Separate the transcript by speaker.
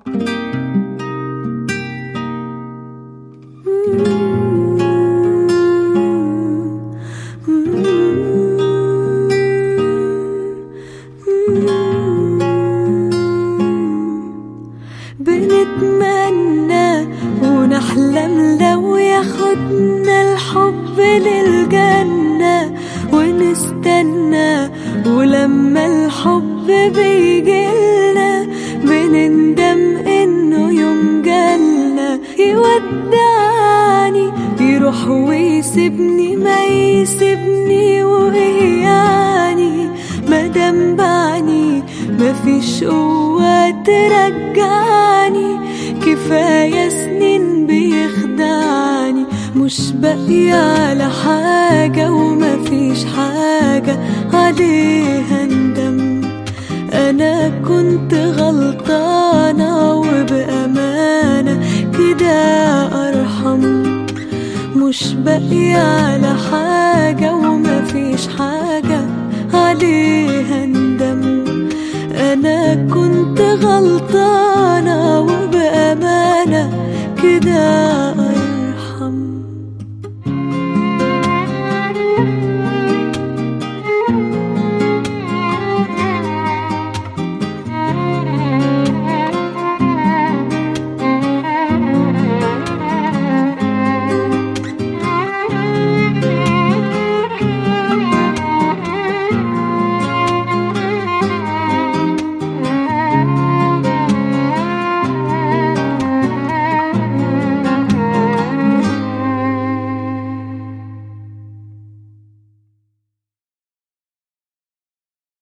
Speaker 1: بنتمنى ونحلم لو ياخدنا الحب للجنة ونستنى ولما الحب بيجيلنا بنندم انه يوم جالنا يودعني يروح ويسيبني ما يسيبني وايه يعني مادام بعني مفيش قوة ترجعني كفاية سنين بيخدعني مش باقية على حاجة ومفيش حاجة عليها ندم أنا كنت غلطانة وبأمانة كده أرحم مش باقية على حاجة ومفيش حاجة عليها ندم أنا كنت غلطانة